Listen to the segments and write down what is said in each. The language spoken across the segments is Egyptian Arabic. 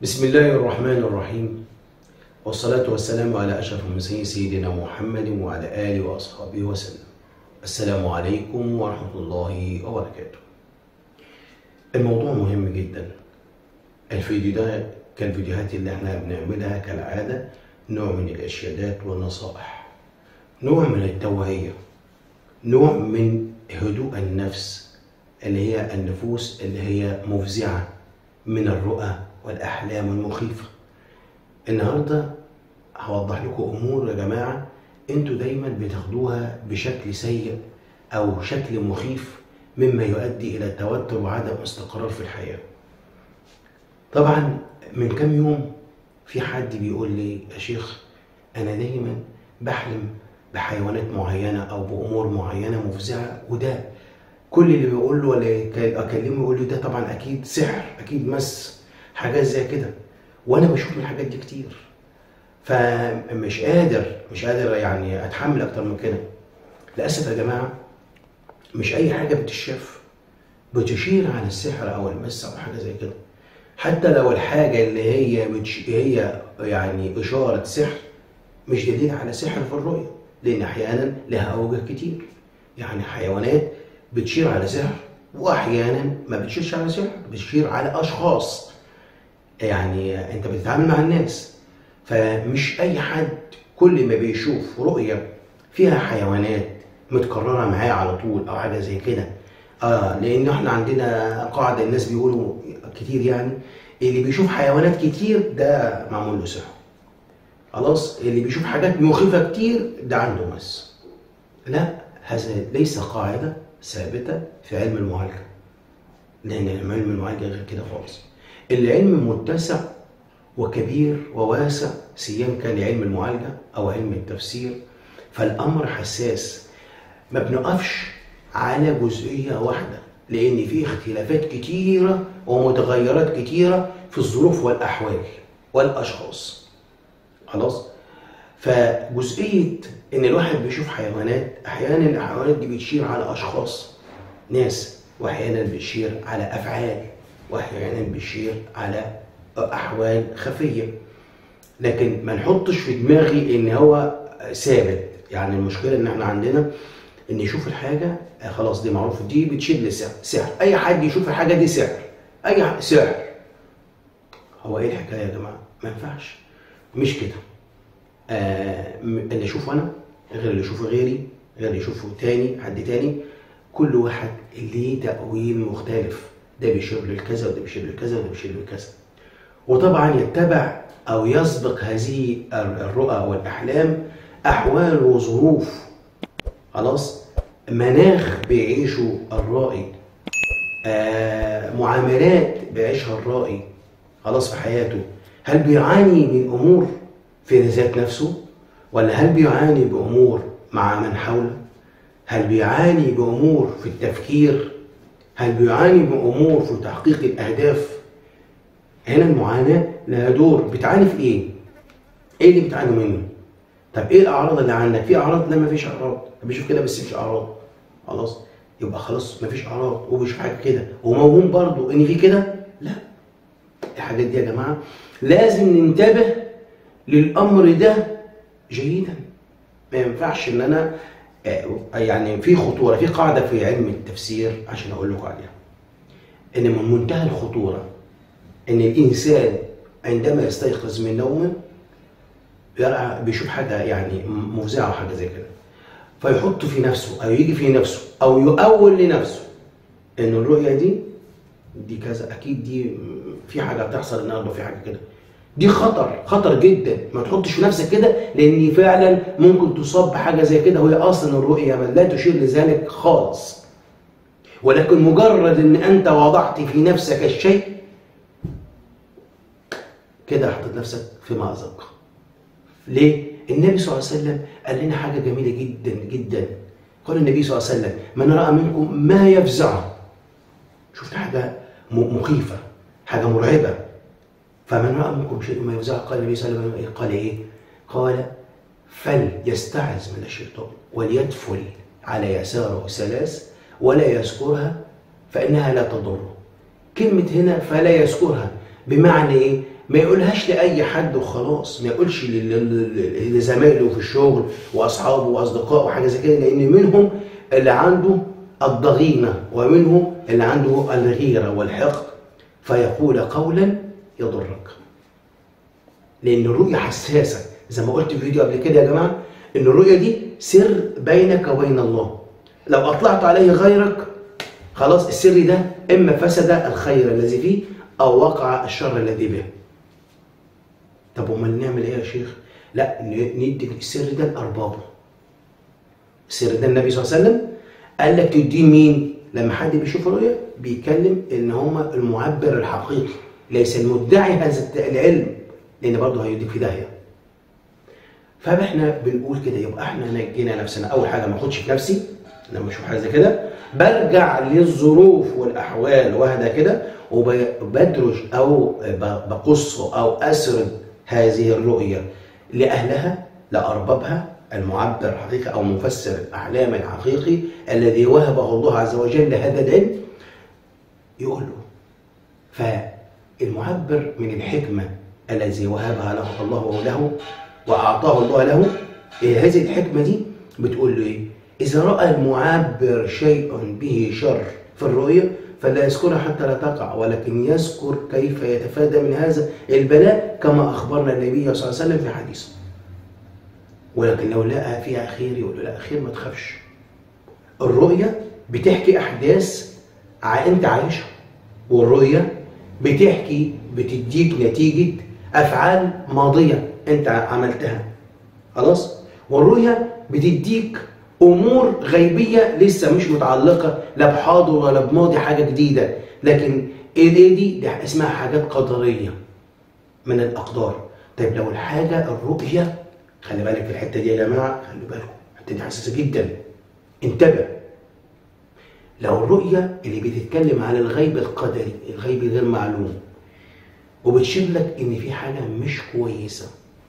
بسم الله الرحمن الرحيم والصلاة والسلام على أشرف المرسلين سيدنا محمد وعلى آله وأصحابه وسلم السلام عليكم ورحمة الله وبركاته الموضوع مهم جدا الفيديو ده كالفيديوهات اللي احنا بنعملها كالعادة نوع من الإرشادات والنصائح نوع من التوعية نوع من هدوء النفس اللي هي النفوس اللي هي مفزعة من الرؤى والأحلام المخيفة النهاردة هوضح لكم أمور يا جماعة انتوا دايما بتاخدوها بشكل سيء أو شكل مخيف مما يؤدي إلى التوتر وعدم استقرار في الحياة طبعا من كام يوم في حد بيقول لي يا شيخ أنا دايما بحلم بحيوانات معينة أو بأمور معينة مفزعة وده كل اللي بيقول له ولا اكلمه يقول له ده طبعا اكيد سحر اكيد مس حاجات زي كده وانا بشوف من الحاجات دي كتير فمش قادر مش قادر يعني اتحمل اكتر من كده للاسف يا جماعه مش اي حاجه بتشاف بتشير على السحر او المس او حاجه زي كده حتى لو الحاجه اللي هي بتش... هي يعني اشاره سحر مش دليل على سحر في الرؤيه لان احيانا لها اوجه كتير يعني حيوانات بتشير على سحر واحيانا ما بتشيرش على سحر بتشير على اشخاص يعني انت بتتعامل مع الناس فمش اي حد كل ما بيشوف رؤيه فيها حيوانات متكرره معاه على طول او حاجه زي كده اه لان احنا عندنا قاعده الناس بيقولوا كتير يعني اللي بيشوف حيوانات كتير ده معمول له سحر خلاص اللي بيشوف حاجات مخيفه كتير ده عنده مس لا هذا ليس قاعده ثابتة في علم المعالجة لأن علم المعالجة غير كده خالص العلم متسع وكبير وواسع سيان كان لعلم المعالجة أو علم التفسير فالأمر حساس ما بنقفش على جزئية واحدة لأن في اختلافات كتيرة ومتغيرات كتيرة في الظروف والأحوال والأشخاص خلاص فجزئية إن الواحد بيشوف حيوانات أحيانا الحيوانات دي بتشير على أشخاص ناس وأحيانا بتشير على أفعال وأحيانا بتشير على أحوال خفية لكن ما نحطش في دماغي إن هو ثابت يعني المشكلة إن إحنا عندنا إن يشوف الحاجة خلاص دي معروف دي بتشير لسحر سحر أي حد يشوف الحاجة دي سحر أي حد سحر هو إيه الحكاية يا جماعة؟ ما ينفعش مش كده آه اللي اشوفه انا غير اللي يشوفه غيري غير اللي يشوفه تاني حد تاني كل واحد ليه تأويل مختلف ده بيشير للكذا وده بيشير للكذا وده بيشير للكذا وطبعا يتبع او يسبق هذه الرؤى والاحلام احوال وظروف خلاص مناخ بيعيشه الرائي آه معاملات بيعيشها الرائي خلاص في حياته هل بيعاني من امور في ذات نفسه ولا هل بيعاني بأمور مع من حوله هل بيعاني بأمور في التفكير هل بيعاني بأمور في تحقيق الأهداف هنا المعاناة لها دور بتعاني في إيه إيه اللي بتعاني منه طب إيه الأعراض اللي عندك في أعراض لا مفيش أعراض بيشوف كده بس مش أعراض خلاص يبقى خلاص مفيش أعراض وبيشوف حاجة كده وموهوم برضه إن في كده لا الحاجات دي يا جماعة لازم ننتبه للامر ده جيدا ما ينفعش ان انا يعني في خطوره في قاعده في علم التفسير عشان اقول لكم عليها ان من منتهى الخطوره ان الانسان عندما يستيقظ من نومه بيشوف حاجه يعني مفزعه او حاجه زي كده فيحط في نفسه او يجي في نفسه او يؤول لنفسه ان الرؤيه دي دي كذا اكيد دي في حاجه بتحصل النهارده في حاجه كده دي خطر خطر جدا ما تحطش في نفسك كده لان فعلا ممكن تصاب بحاجه زي كده وهي اصلا الرؤيه لا تشير لذلك خالص ولكن مجرد ان انت وضعت في نفسك الشيء كده حطيت نفسك في مأزق ليه النبي صلى الله عليه وسلم قال لنا حاجه جميله جدا جدا قال النبي صلى الله عليه وسلم من راى منكم ما يفزعه شفت حاجه مخيفه حاجه مرعبه فمن رأى منكم شيء ما يفزع قال النبي صلى الله عليه وسلم قال ايه؟ قال فليستعذ من الشيطان وليدفل على يساره ثلاث ولا يذكرها فإنها لا تضره. كلمة هنا فلا يذكرها بمعنى ايه؟ ما يقولهاش لاي حد وخلاص ما يقولش لل- لل- لزمايله في الشغل واصحابه واصدقائه وحاجه زي كده لان منهم اللي عنده الضغينه ومنهم اللي عنده الغيره والحقد فيقول قولا يضرك لان الرؤيه حساسه زي ما قلت في فيديو قبل كده يا جماعه ان الرؤيه دي سر بينك وبين الله لو اطلعت عليه غيرك خلاص السر ده اما فسد الخير الذي فيه او وقع الشر الذي به طب امال نعمل ايه يا شيخ لا ن- ندي السر ده لاربابه السر ده النبي صلى الله عليه وسلم قال لك تديه مين لما حد بيشوف الرؤيا بيتكلم ان هما المعبر الحقيقي ليس المدعي هذا العلم لان برضه هيديك في داهيه فاحنا بنقول كده يبقى احنا نجينا نفسنا اول حاجه ما اخدش في نفسي لما اشوف حاجه زي كده برجع للظروف والاحوال واهدى كده وبدرج او ب- بقص او اسرد هذه الرؤيه لاهلها لاربابها المعبر الحقيقي او مفسر الاحلام الحقيقي الذي وهبه الله عز وجل هذا العلم يقول له فالمعبر من الحكمة الذي وهبها له الله له وأعطاه الله له إيه هذه الحكمة دي بتقول له إيه؟ إذا رأى المعبر شيء به شر في الرؤية فلا يذكرها حتى لا تقع ولكن يذكر كيف يتفادى من هذا البلاء كما أخبرنا النبي صلى الله عليه وسلم في حديثه ولكن لو لقى فيها خير يقول له لا خير ما تخافش الرؤية بتحكي أحداث ع- أنت عايشها والرؤية بتحكي بتديك نتيجة أفعال ماضية أنت عملتها خلاص والرؤية بتديك أمور غيبية لسه مش متعلقة لا بحاضر ولا بماضي حاجة جديدة لكن إيه دي دي, دي اسمها حاجات قدرية من الأقدار طيب لو الحاجة الرؤية خلي بالك في الحتة دي يا جماعة خلي بالكم الحتة دي حساسة جدا انتبه لو الرؤية اللي بتتكلم على الغيب القدري الغيب غير معلوم وبتشير لك ان في حاجة مش كويسة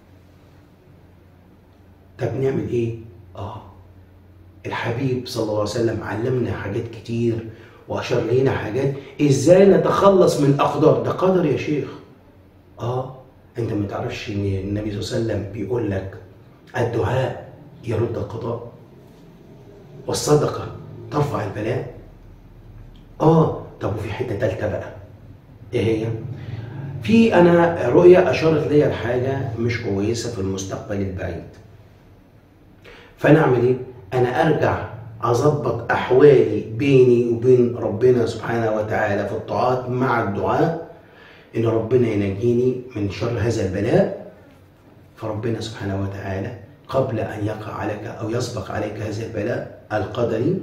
طب نعمل ايه؟ اه الحبيب صلى الله عليه وسلم علمنا حاجات كتير واشار لنا حاجات ازاي نتخلص من الاقدار ده قدر يا شيخ اه انت ما تعرفش ان النبي صلى الله عليه وسلم بيقول لك الدعاء يرد القضاء والصدقه ترفع البلاء اه طب وفي حته ثالثه بقى ايه هي في انا رؤيه اشارت ليا لحاجه مش كويسه في المستقبل البعيد فانا اعمل ايه انا ارجع اظبط احوالي بيني وبين ربنا سبحانه وتعالى في الطاعات مع الدعاء ان ربنا ينجيني من شر هذا البلاء فربنا سبحانه وتعالى قبل ان يقع عليك او يسبق عليك هذا البلاء القدري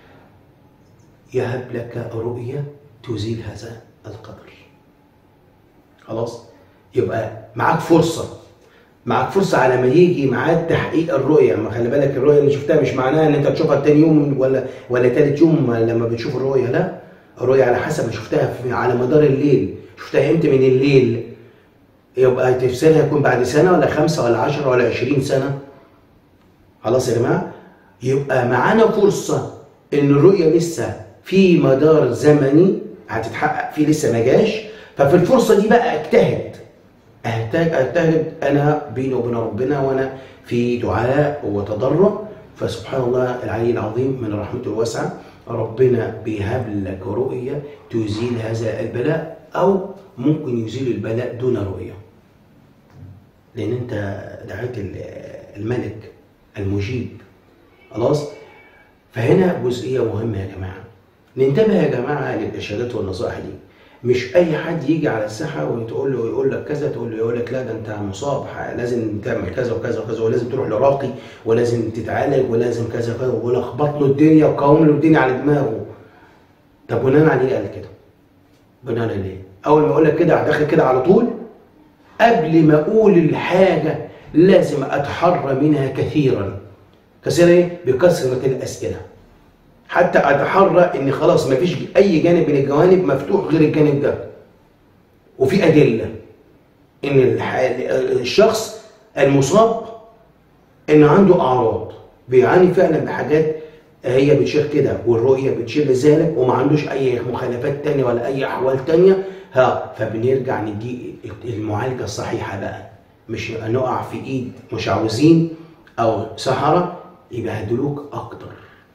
يهب لك رؤيه تزيل هذا القدر خلاص يبقى معاك فرصه معاك فرصه على ما يجي ميعاد تحقيق الرؤيه ما خلي بالك الرؤيه اللي شفتها مش معناها ان انت تشوفها تاني يوم ولا ولا تالت يوم لما بتشوف الرؤيه لا الرؤيه على حسب ما شفتها في على مدار الليل شفتها امتى من الليل يبقى تفسيرها يكون بعد سنه ولا خمسه ولا عشرة ولا عشرين سنه خلاص يا جماعه يبقى معانا فرصه ان الرؤيه لسه في مدار زمني هتتحقق فيه لسه ما جاش ففي الفرصه دي بقى اجتهد احتاج اجتهد انا بيني وبين ربنا وانا في دعاء وتضرع فسبحان الله العلي العظيم من رحمته الواسعه ربنا بيهب لك رؤيه تزيل هذا البلاء او ممكن يزيل البلاء دون رؤيه لان انت دعيت الملك المجيب خلاص فهنا جزئيه مهمه يا جماعه ننتبه يا جماعه للارشادات والنصائح دي مش اي حد يجي على الساحه وتقول له يقول لك كذا تقول له يقول لك لا ده انت مصاب لازم تعمل كذا وكذا وكذا ولازم تروح لراقي ولازم تتعالج ولازم كذا وكذا ولخبط له الدنيا وقوم له الدنيا على دماغه طب بناء على ايه قال كده؟ بناء على ايه؟ اول ما اقول لك كده داخل كده على طول قبل ما اقول الحاجه لازم اتحرى منها كثيرا كثيرا ايه؟ بكثره الاسئله حتى اتحرى ان خلاص ما فيش اي جانب من الجوانب مفتوح غير الجانب ده وفي ادله ان الشخص المصاب ان عنده اعراض بيعاني فعلا بحاجات هي بتشير كده والرؤيه بتشير لذلك وما عندوش اي مخالفات تانية ولا اي احوال تانية ها فبنرجع ندي المعالجه الصحيحه بقى مش نقع في ايد مشعوذين او سحره يبقى هدلوك اكتر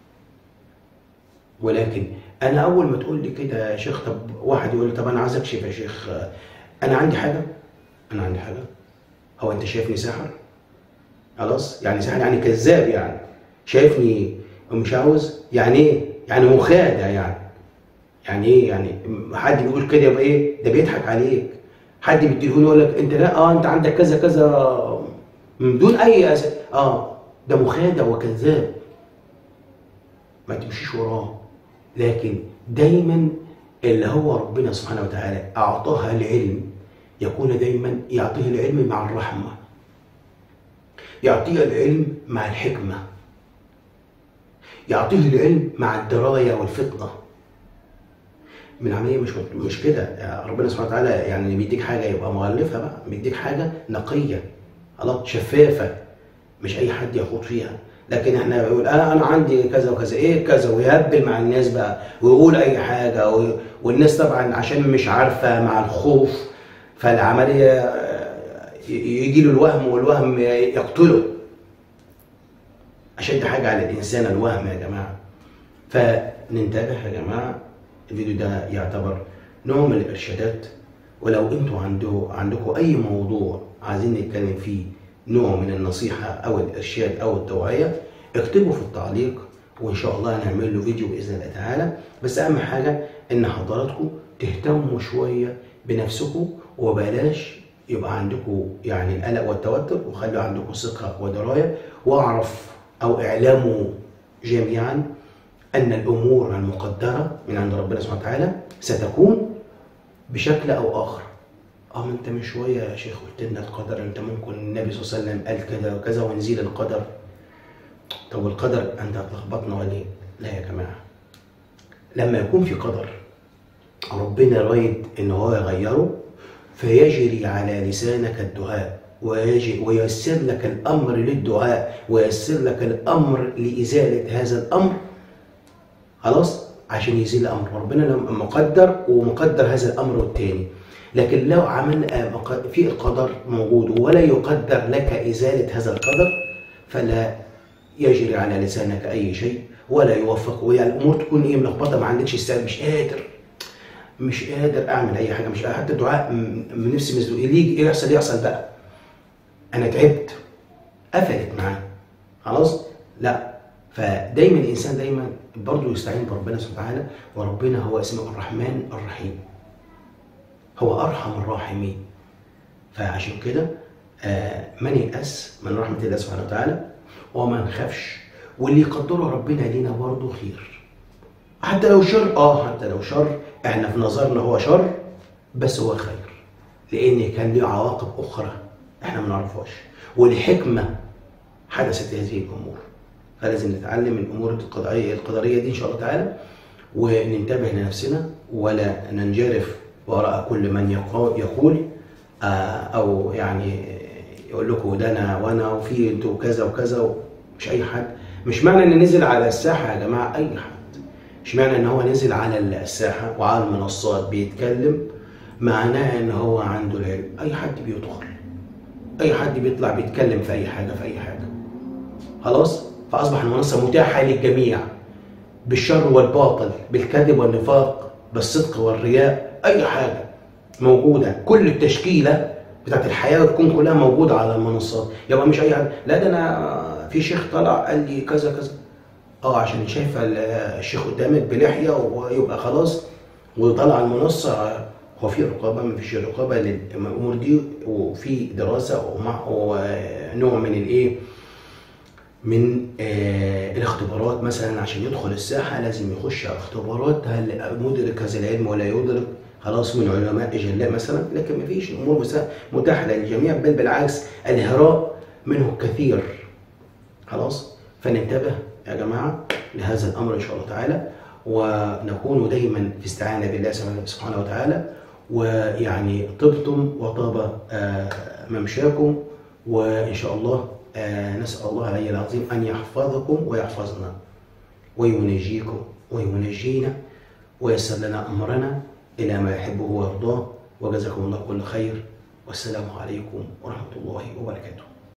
ولكن انا اول ما تقول لي كده يا شيخ طب واحد يقول لي طب انا عايز اكشف يا شيخ انا عندي حاجه انا عندي حاجه هو انت شايفني ساحر خلاص يعني ساحر يعني كذاب يعني شايفني مشعوذ يعني ايه يعني مخادع يعني يعني ايه يعني حد بيقول كده يبقى ايه ده بيضحك عليك حد بالتليفون يقول لك انت لا اه انت عندك كذا كذا من دون اي أس... اه ده مخادع وكذاب ما تمشيش وراه لكن دايما اللي هو ربنا سبحانه وتعالى اعطاها العلم يكون دايما يعطيه العلم مع الرحمه يعطيه العلم مع الحكمه يعطيه العلم مع الدرايه والفطنه من عمليه مش مش كده ربنا سبحانه وتعالى يعني بيديك حاجه يبقى مغلفها بقى بيديك حاجه نقيه خلاص شفافه مش اي حد يخوض فيها لكن احنا بيقول انا انا عندي كذا وكذا ايه كذا ويهبل مع الناس بقى ويقول اي حاجه و... والناس طبعا عشان مش عارفه مع الخوف فالعمليه يجي له الوهم والوهم يقتله اشد حاجه على الانسان الوهم يا جماعه فننتبه يا جماعه الفيديو ده يعتبر نوع من الارشادات ولو انتوا عنده عندكم اي موضوع عايزين نتكلم فيه نوع من النصيحه او الارشاد او التوعيه اكتبوا في التعليق وان شاء الله هنعمل له فيديو باذن الله تعالى بس اهم حاجه ان حضراتكم تهتموا شويه بنفسكم وبلاش يبقى عندكم يعني القلق والتوتر وخلوا عندكم ثقه ودرايه واعرف او اعلموا جميعا ان الامور المقدره من عند ربنا سبحانه وتعالى ستكون بشكل او اخر اه ما انت من شويه يا شيخ قلت لنا القدر انت ممكن النبي صلى الله عليه وسلم قال كذا وكذا ونزيل القدر طب القدر انت هتلخبطنا ولا ايه؟ لا يا جماعه لما يكون في قدر ربنا رايد ان هو يغيره فيجري على لسانك الدعاء وييسر لك الامر للدعاء وييسر لك الامر لازاله هذا الامر خلاص عشان يزيل الامر ربنا مقدر ومقدر هذا الامر الثاني لكن لو عملنا في القدر موجود ولا يقدر لك ازاله هذا القدر فلا يجري على لسانك اي شيء ولا يوفق وهي الامور تكون ايه ملخبطه ما عندكش استعداد مش قادر مش قادر اعمل اي حاجه مش قادر حتى الدعاء من نفسي مزنوق اللي يحصل يحصل بقى انا تعبت قفلت معاه خلاص لا فدايما الانسان دايما برضه يستعين بربنا سبحانه وتعالى وربنا هو اسمه الرحمن الرحيم هو ارحم الراحمين فعشان كده آه من يأس من رحمة الله سبحانه وتعالى وما نخافش واللي يقدره ربنا لينا برضه خير حتى لو شر اه حتى لو شر احنا في نظرنا هو شر بس هو خير لان كان له عواقب اخرى احنا ما نعرفهاش والحكمه حدثت هذه الامور فلازم نتعلم من الامور القضائيه القدريه دي ان شاء الله تعالى وننتبه لنفسنا ولا ننجرف وراء كل من يقول او يعني يقول لكم ده انا وانا وفي انتوا كذا وكذا مش اي حد مش معنى ان نزل على الساحه يا جماعه اي حد مش معنى ان هو نزل على الساحه وعلى المنصات بيتكلم معناه ان هو عنده العلم اي حد بيدخل اي حد بيطلع بيتكلم في اي حاجه في اي حاجه خلاص فاصبح المنصه متاحه للجميع بالشر والباطل بالكذب والنفاق بالصدق والرياء اي حاجه موجوده كل التشكيله بتاعت الحياه والكون كلها موجوده على المنصات يبقى مش اي حاجه لا ده انا في شيخ طلع قال لي كذا كذا اه عشان شايفه الشيخ قدامك بلحيه ويبقى خلاص وطلع المنصه هو في رقابه ما فيش رقابه للامور دي وفي دراسه ونوع من الايه من آه الاختبارات مثلا عشان يدخل الساحه لازم يخش على اختبارات هل مدرك هذا العلم ولا يدرك خلاص من علماء جلاء مثلا لكن ما فيش الامور متاحه للجميع بل بالعكس الهراء منه كثير خلاص فننتبه يا جماعه لهذا الامر ان شاء الله تعالى ونكون دايما في استعانه بالله سبحانه وتعالى ويعني طبتم وطاب ممشاكم وان شاء الله نسال الله العلي العظيم ان يحفظكم ويحفظنا وينجيكم وينجينا ويسر لنا امرنا إلى ما يحبه ويرضاه وجزاكم الله كل خير والسلام عليكم ورحمة الله وبركاته